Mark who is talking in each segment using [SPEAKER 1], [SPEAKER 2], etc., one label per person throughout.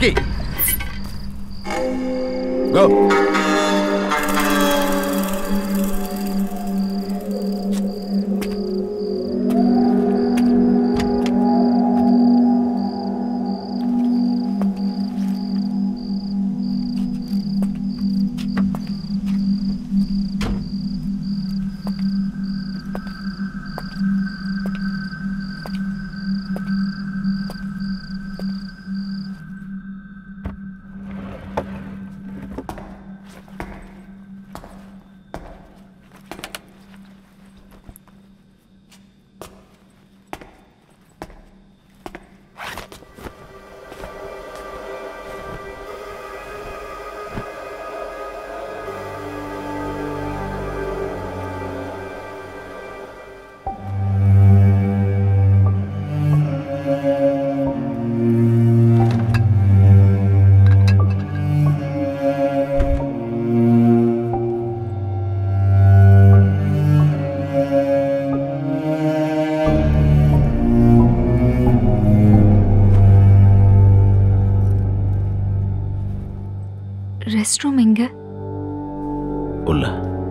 [SPEAKER 1] ராக்கி கோ
[SPEAKER 2] rest room எங்க
[SPEAKER 3] உள்ள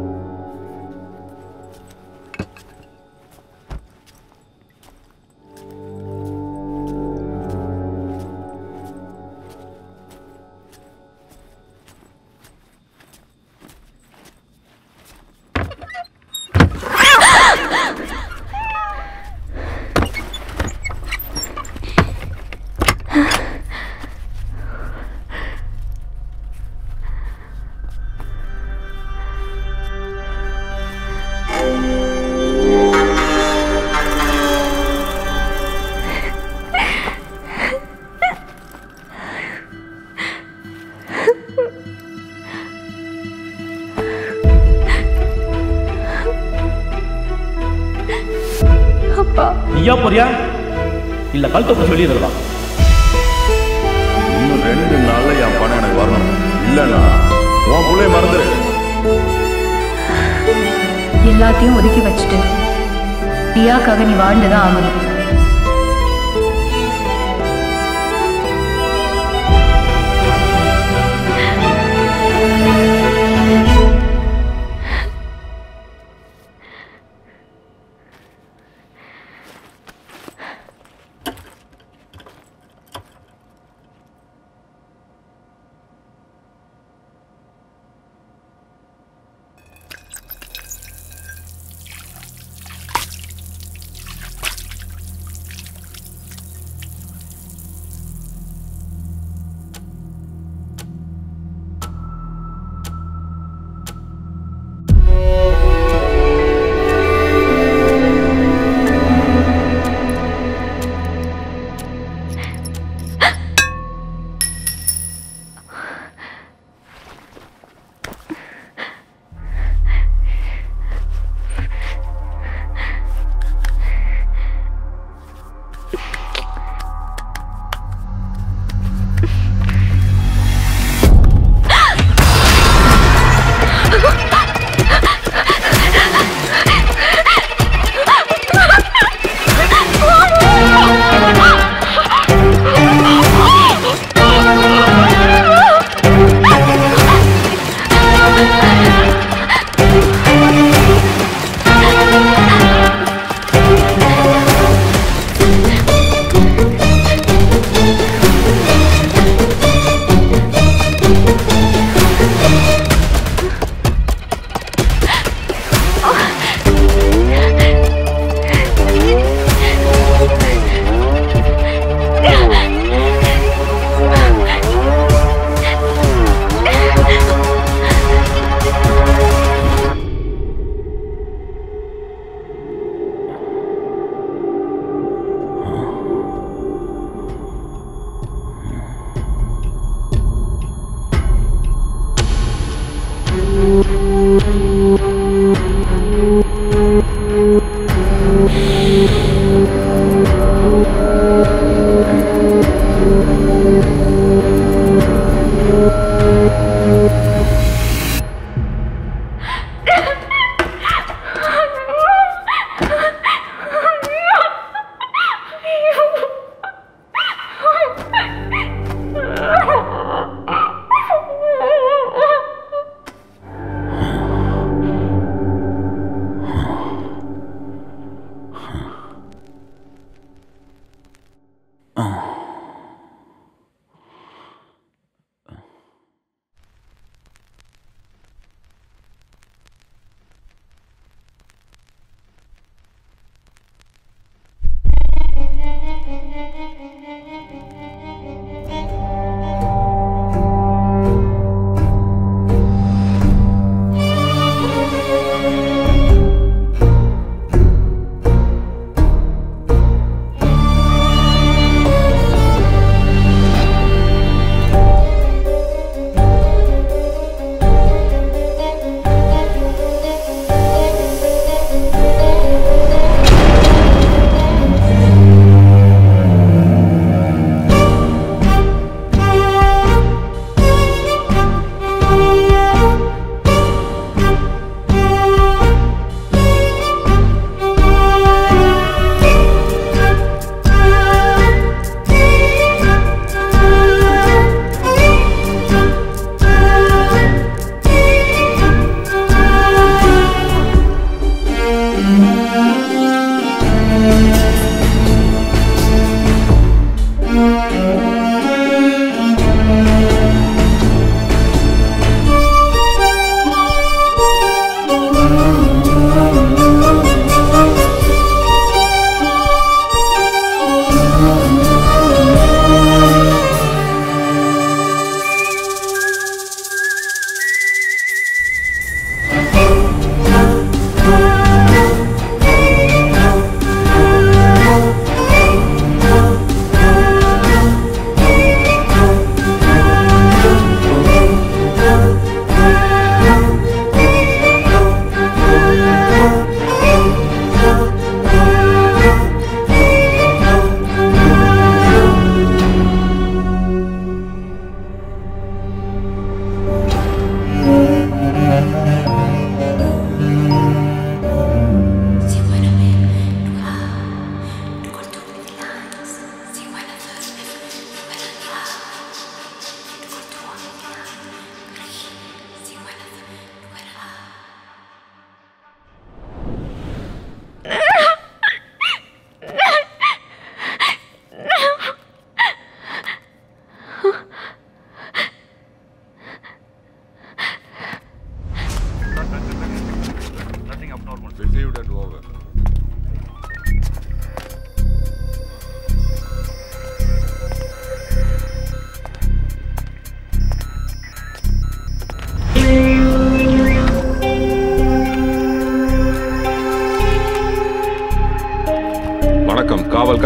[SPEAKER 2] அப்பா
[SPEAKER 4] நீயா போறியா இல்ல கழுத்தை சொல்லிடுறதா
[SPEAKER 1] இன்னும் ரெண்டு நாள்ல என் பணம் எனக்கு வரணும் இல்லைன்னா உன் பிள்ளைய மறந்துரு
[SPEAKER 5] எல்லாத்தையும் ஒதுக்கி வச்சுட்டு பியாக்காக நீ வாழ்ந்துதான் ஆகணும்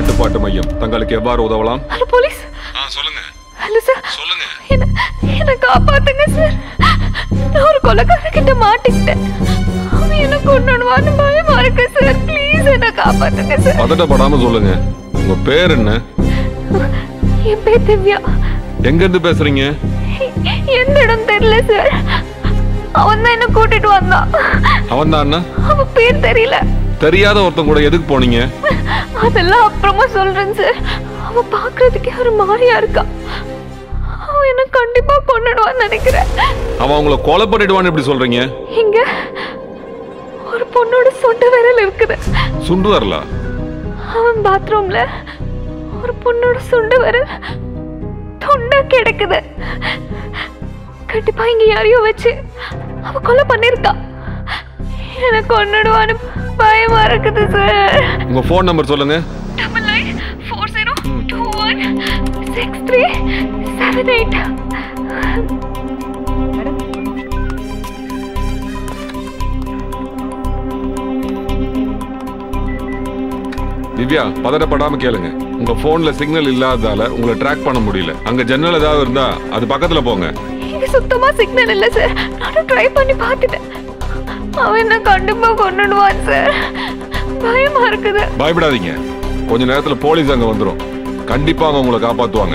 [SPEAKER 6] கட்டுப்பாட்டு மையம் தங்களுக்கு எவ்வாறு உதவலாம்
[SPEAKER 2] ஹலோ போலீஸ்
[SPEAKER 6] ஆ சொல்லுங்க
[SPEAKER 2] ஹலோ சார்
[SPEAKER 6] சொல்லுங்க
[SPEAKER 2] என்ன என்ன காப்பாத்துங்க சார் நான் ஒரு கொலைக்காரர்கிட்ட மாட்டிக்கிட்டேன் அவன் என்ன கொண்டுடுவான்னு பயமா இருக்கு சார் ப்ளீஸ் என்ன காப்பாத்துங்க சார்
[SPEAKER 6] பதட்டப்படாம சொல்லுங்க உங்க பேர் என்ன
[SPEAKER 2] என் பேர் திவ்யா
[SPEAKER 6] எங்க இருந்து பேசுறீங்க
[SPEAKER 2] எந்த இடம் தெரியல சார் அவன் தான் என்ன கூட்டிட்டு வந்தான்
[SPEAKER 6] அவன் தான்
[SPEAKER 2] அவன் பேர் தெரியல
[SPEAKER 6] தெரியாத ஒருத்தன் கூட எதுக்கு போனீங்க
[SPEAKER 2] அதெல்லாம் அப்புறமா சொல்றேன் சார் அவன் பாக்குறதுக்கே ஒரு மாதிரியா இருக்கான் அவன் என்ன கண்டிப்பா கொண்டுடுவான்னு நினைக்கிறேன்
[SPEAKER 6] அவன் உங்களை கொலை பண்ணிடுவான்னு எப்படி சொல்றீங்க
[SPEAKER 2] இங்க ஒரு பொண்ணோட சொந்த விரல் இருக்குது
[SPEAKER 6] சுண்டு வரல
[SPEAKER 2] அவன் பாத்ரூம்ல ஒரு பொண்ணோட சுண்டு விரல் தொண்டை கிடக்குது கண்டிப்பா இங்க யாரையோ வச்சு அவ கொலை பண்ணிருக்கா எனக்கு கொண்டுடுவான்னு பயமா இருக்குது சார்
[SPEAKER 6] உங்க ஃபோன் நம்பர் சொல்லுங்க
[SPEAKER 2] double nine four zero two one six three seven eight
[SPEAKER 6] Divya பதட்டப்படாம கேளுங்க உங்க போன்ல சிக்னல் இல்லாததால உங்களை ட்ராக் பண்ண முடியல அங்க ஜன்னல் ஏதாவது இருந்தா அது பக்கத்துல போங்க
[SPEAKER 2] இங்க சுத்தமா சிக்னல் இல்ல சார் நானும் ட்ரை பண்ணி பார்த்துட்டேன் அவன் என்ன கண்டிப்பா கொண்டுடுவான் சார் பயமா இருக்குது
[SPEAKER 6] பயப்படாதீங்க கொஞ்ச நேரத்துல போலீஸ் அங்க வந்துரும் கண்டிப்பா அவங்க உங்களை காப்பாத்துவாங்க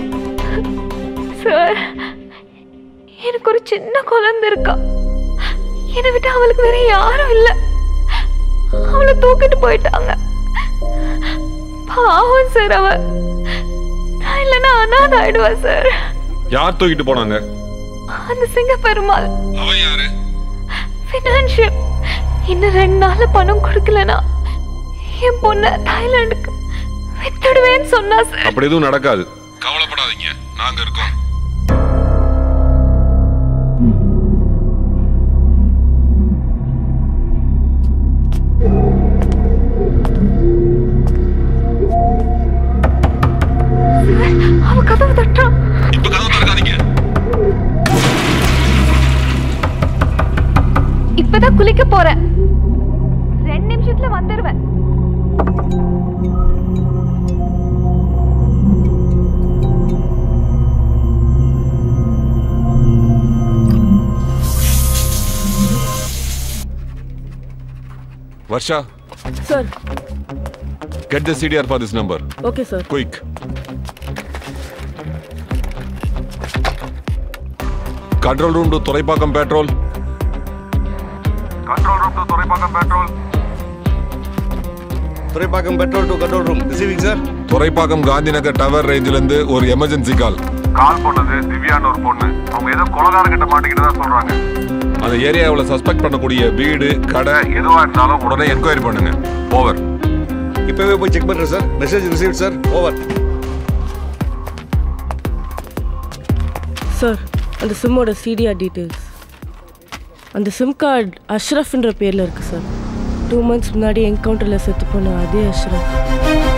[SPEAKER 2] சார் எனக்கு ஒரு சின்ன குழந்தை இருக்கா என்னை விட்டு அவளுக்கு வேற யாரும் இல்ல அவளை தூக்கிட்டு போயிட்டாங்க பாவம் சார் அவ நான் இல்லைன்னா அனாத ஆயிடுவா சார்
[SPEAKER 6] யார் தூக்கிட்டு போனாங்க
[SPEAKER 2] அந்த சிங்க பெருமாள்
[SPEAKER 6] அவன் யாரு
[SPEAKER 2] ஃபினான்ஷியல் இன்னும் ரெண்டு நாள்ல பணம் கொடுக்கலனா என் பொண்ணை தாய்லாந்துக்கு வித்துடுவேன்னு சொன்னா சார்
[SPEAKER 6] அப்படி எதுவும் நடக்காது கவலைப்படாதீங்க நாங்க இருக்கோம்
[SPEAKER 2] அவ கதவு தட்டுறான்
[SPEAKER 6] இப்ப கதவு திறக்காதீங்க
[SPEAKER 2] இப்பதான் குளிக்க போறேன் ரெண்டு நிமிஷத்துல வந்துருவேன்
[SPEAKER 6] Varsha
[SPEAKER 7] sir
[SPEAKER 6] get the CDR for this number
[SPEAKER 7] okay sir
[SPEAKER 6] quick control room to Thoraipakkam patrol control room to Thoraipakkam patrol
[SPEAKER 8] Thoraipakkam patrol to control room receiving sir
[SPEAKER 6] Thoraipakkam Gandhinagar tower ரேஞ்சில இருந்து ஒரு எமர்ஜென்சி கால்
[SPEAKER 9] கால் பண்ணது திவ்யான்னு ஒரு பொண்ணு அவங்க ஏதோ கொலகாரங்கிட்ட மாட்டிக்கிட்டதா சொல்றாங்க
[SPEAKER 6] அந்த ஏரியாவில் சஸ்பெக்ட் பண்ணக்கூடிய வீடு கடை
[SPEAKER 9] எதுவா இருந்தாலும்
[SPEAKER 6] உடனே என்கொயரி பண்ணுங்க ஓவர்
[SPEAKER 8] இப்பவே போய் செக் பண்றேன் sir message receive sir over
[SPEAKER 7] sir அந்த சிம்மோட சிடிஆர் டீட்டெயில்ஸ் அந்த சிம் கார்டு அஷ்ரஃப்ன்ற பேரில் இருக்குது சார் டூ மந்த்ஸ் முன்னாடி என்கவுண்டரில் செத்து போன அதே அஷ்ரஃப்